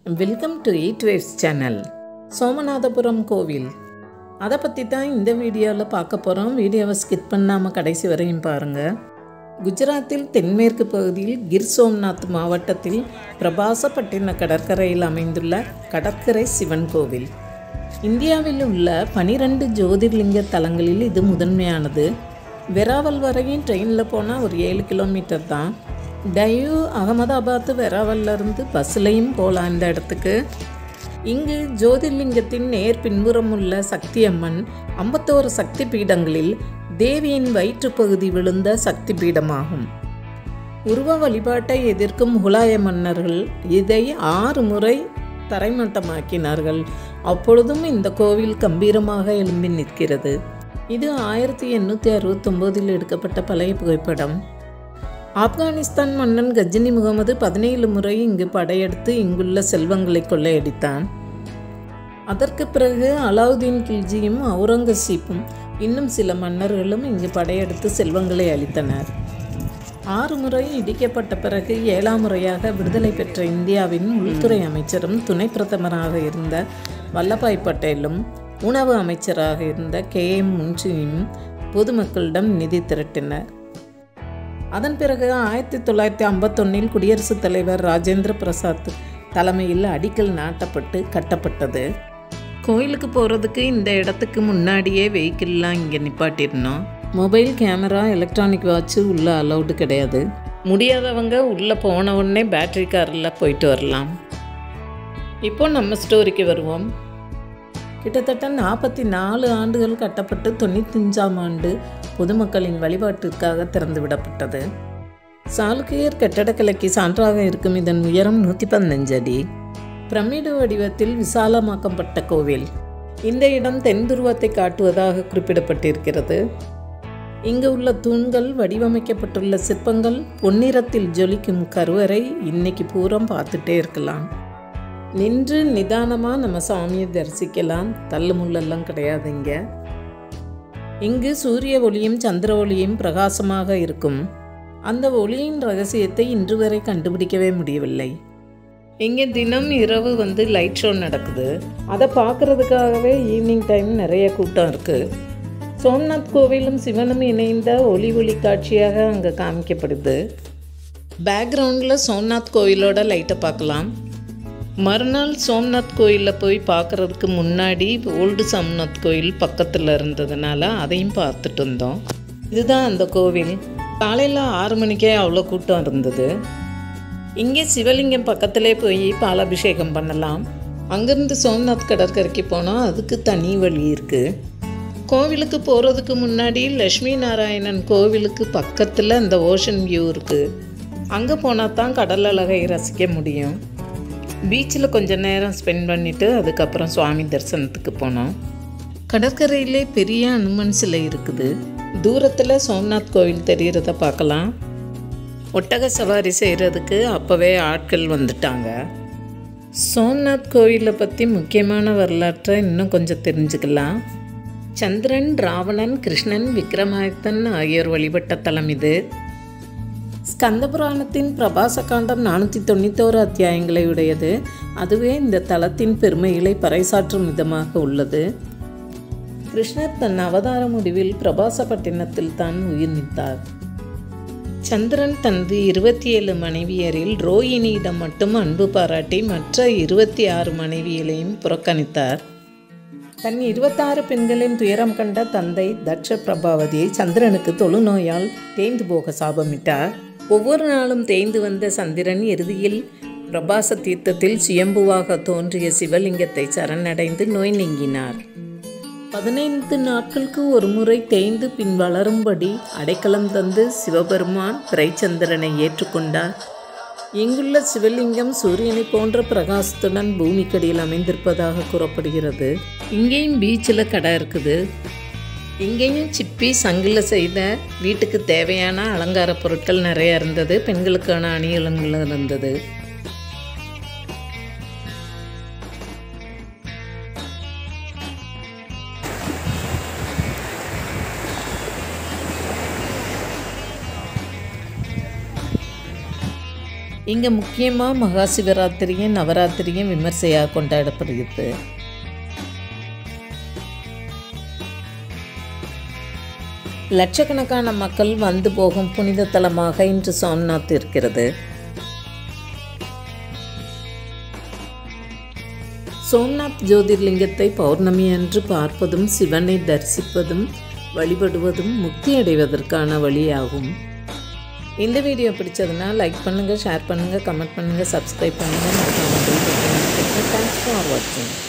welcome to eight waves channel Somanathapuram கோவில் அதை பற்றி தான் இந்த வீடியோவில் பார்க்க போகிறோம் வீடியோவை ஸ்கிப் பண்ணாமல் கடைசி வரையும் பாருங்கள் குஜராத்தில் தென்மேற்கு பகுதியில் கிர் சோம்நாத் மாவட்டத்தில் பிரபாசப்பட்டின கடற்கரையில் அமைந்துள்ள கடற்கரை சிவன் கோவில் இந்தியாவில் உள்ள பனிரெண்டு ஜோதிர்லிங்க தலங்களில் இது முதன்மையானது வெராவல் வரையும் ட்ரெயினில் போனால் ஒரு ஏழு கிலோமீட்டர் தான் டயூ அகமதாபாத் வெராவல்ல இருந்து பஸ்லையும் போகலாம் இந்த இடத்துக்கு இங்கு ஜோதிர்லிங்கத்தின் நேர் பின்புறம் உள்ள சக்தி அம்மன் ஐம்பத்தோரு சக்தி பீடங்களில் தேவியின் வயிற்றுப்பகுதி விழுந்த சக்தி பீடமாகும் உருவ வழிபாட்டை எதிர்க்கும் முகலாய மன்னர்கள் இதை ஆறு முறை தரைமட்டமாக்கினார்கள் அப்பொழுதும் இந்த கோவில் கம்பீரமாக எழும்பி நிற்கிறது இது ஆயிரத்தி எண்ணூற்றி அறுபத்தொம்போதில் எடுக்கப்பட்ட பழைய புகைப்படம் ஆப்கானிஸ்தான் மன்னன் கஜினி முகமது பதினேழு முறை இங்கு படையெடுத்து இங்குள்ள செல்வங்களை கொள்ளையடித்தான் அதற்கு பிறகு அலாவுதீன் கில்ஜியும் அவுரங்கசீப்பும் இன்னும் சில மன்னர்களும் இங்கு படையெடுத்து செல்வங்களை அளித்தனர் ஆறு முறை இடிக்கப்பட்ட பிறகு ஏழாம் முறையாக விடுதலை பெற்ற இந்தியாவின் உள்துறை அமைச்சரும் துணை பிரதமராக இருந்த வல்லபாய் பட்டேலும் உணவு அமைச்சராக இருந்த கே எம் முன்ஷியும் பொதுமக்களிடம் நிதி திரட்டினர் அதன் பிறகு ஆயிரத்தி தொள்ளாயிரத்தி ஐம்பத்தொன்னில் குடியரசுத் தலைவர் ராஜேந்திர பிரசாத் தலைமையில் அடிக்கல் நாட்டப்பட்டு கட்டப்பட்டது கோயிலுக்கு போகிறதுக்கு இந்த இடத்துக்கு முன்னாடியே வெஹிக்கிள்லாம் இங்கே நிப்பாட்டிடணும் மொபைல் கேமரா எலக்ட்ரானிக் வாட்ச்சு உள்ளே அலௌடு கிடையாது முடியாதவங்க உள்ளே போன உடனே பேட்டரி காரில் போயிட்டு வரலாம் இப்போ நம்ம ஸ்டோரிக்கு வருவோம் கிட்டத்தட்ட நாற்பத்தி நாலு ஆண்டுகள் கட்டப்பட்டு தொண்ணூத்தஞ்சாம் ஆண்டு பொதுமக்களின் வழிபாட்டிற்காக திறந்து விடப்பட்டது சாளுக்கியர் கட்டடக்கலைக்கு சான்றாக இருக்கும் இதன் உயரம் நூற்றி பதினஞ்சு அடி பிரமிடு வடிவத்தில் விசாலமாக்கப்பட்ட கோவில் இந்த இடம் தென் துருவத்தை காட்டுவதாக குறிப்பிடப்பட்டிருக்கிறது இங்கு உள்ள தூண்கள் வடிவமைக்கப்பட்டுள்ள சிற்பங்கள் பொன்னிறத்தில் ஜொலிக்கும் கருவறை இன்னைக்கு பூரம் பார்த்துட்டே இருக்கலாம் நின்று நிதானமாக நம்ம சாமியை தரிசிக்கலாம் தள்ளுமுள்ளெல்லாம் கிடையாது இங்கே இங்கு சூரிய ஒளியும் சந்திர ஒளியும் பிரகாசமாக இருக்கும் அந்த ஒளியின் ரகசியத்தை இன்று வரை கண்டுபிடிக்கவே முடியவில்லை இங்கே தினம் இரவு வந்து லைட் ஷோ நடக்குது அதை பார்க்குறதுக்காகவே ஈவினிங் டைம் நிறைய கூட்டம் இருக்குது சோம்நாத் கோவிலும் சிவனும் இணைந்த ஒளி ஒளி காட்சியாக அங்கே காமிக்கப்படுது பேக்ரவுண்டில் சோம்நாத் கோவிலோட லைட்டை பார்க்கலாம் மறுநாள் சோம்நாத் கோயிலில் போய் பார்க்குறதுக்கு முன்னாடி ஓல்டு சோம்நாத் கோயில் பக்கத்தில் இருந்ததுனால அதையும் பார்த்துட்டு வந்தோம் இதுதான் அந்த கோவில் காலையில் ஆறு மணிக்கே அவ்வளோ கூட்டம் இருந்தது இங்கே சிவலிங்கம் பக்கத்திலே போய் பாலாபிஷேகம் பண்ணலாம் அங்கேருந்து சோம்நாத் கடற்கரைக்கு போனால் அதுக்கு தனி வழி இருக்குது கோவிலுக்கு போகிறதுக்கு முன்னாடி லக்ஷ்மி நாராயணன் கோவிலுக்கு பக்கத்தில் அந்த ஓஷன் வியூ இருக்குது அங்கே போனால் தான் கடல் அழகை ரசிக்க முடியும் பீச்சில் கொஞ்ச நேரம் ஸ்பெண்ட் பண்ணிவிட்டு அதுக்கப்புறம் சுவாமி தரிசனத்துக்கு போனோம் கடற்கரையிலே பெரிய அனுமன் சிலை இருக்குது தூரத்தில் சோம்நாத் கோவில் தெரிகிறத பார்க்கலாம் ஒட்டக சவாரி செய்கிறதுக்கு அப்போவே ஆட்கள் வந்துட்டாங்க சோம்நாத் கோவிலை பற்றி முக்கியமான வரலாற்றை இன்னும் கொஞ்சம் தெரிஞ்சுக்கலாம் சந்திரன் ராவணன் கிருஷ்ணன் விக்ரமாதித்தன் ஆகியோர் வழிபட்ட தலம் இது ஸ்கந்த புராணத்தின் பிரபாச காண்டம் நானூற்றி தொண்ணூத்தோரு அத்தியாயங்களை உடையது அதுவே இந்த தலத்தின் பெருமைகளை பறைசாற்றும் விதமாக உள்ளது கிருஷ்ணர் தன் அவதார முடிவில் பிரபாசப்பட்டினத்தில் தான் உயிர் நீத்தார் சந்திரன் தனது இருபத்தி ஏழு மனைவியரில் ரோஹிணியிடம் மட்டும் அன்பு பாராட்டி மற்ற இருபத்தி ஆறு மனைவியரையும் புறக்கணித்தார் தன் இருபத்தாறு பெண்களின் துயரம் கண்ட தந்தை தட்ச பிரபாவதியை சந்திரனுக்கு தொழுநோயால் தேய்ந்து போக சாபமிட்டார் ஒவ்வொரு நாளும் தேய்ந்து வந்த சந்திரன் இறுதியில் பிரபாச தீர்த்தத்தில் சுயம்புவாக தோன்றிய சிவலிங்கத்தை சரணடைந்து நோய் நீங்கினார் பதினைந்து நாட்களுக்கு ஒரு முறை தேய்ந்து பின் வளரும்படி அடைக்கலம் தந்து சிவபெருமான் பிறைச்சந்திரனை ஏற்றுக்கொண்டார் இங்குள்ள சிவலிங்கம் சூரியனை போன்ற பிரகாசத்துடன் பூமிக்கடியில் அமைந்திருப்பதாக கூறப்படுகிறது இங்கேயும் பீச்சில் கடை இருக்குது இங்கேயும் சிப்பி சங்கில் செய்த வீட்டுக்கு தேவையான அலங்கார பொருட்கள் நிறைய இருந்தது பெண்களுக்கான அணிகலன்கள் இருந்தது இங்கே முக்கியமாக மகா சிவராத்திரியும் நவராத்திரியும் விமர்சையாக கொண்டாடப்படுகிறது லட்சக்கணக்கான மக்கள் வந்து போகும் புனித தலமாக இன்று சோம்நாத் இருக்கிறது சோம்நாத் ஜோதிர்லிங்கத்தை பௌர்ணமி அன்று பார்ப்பதும் சிவனை தரிசிப்பதும் வழிபடுவதும் முக்தி அடைவதற்கான வழியாகும் இந்த வீடியோ பிடிச்சதுன்னா லைக் பண்ணுங்கள் ஷேர் பண்ணுங்கள் கமெண்ட் பண்ணுங்கள் சப்ஸ்கிரைப் பண்ணுங்கள் தேங்க்ஸ் ஃபார் வாட்சிங்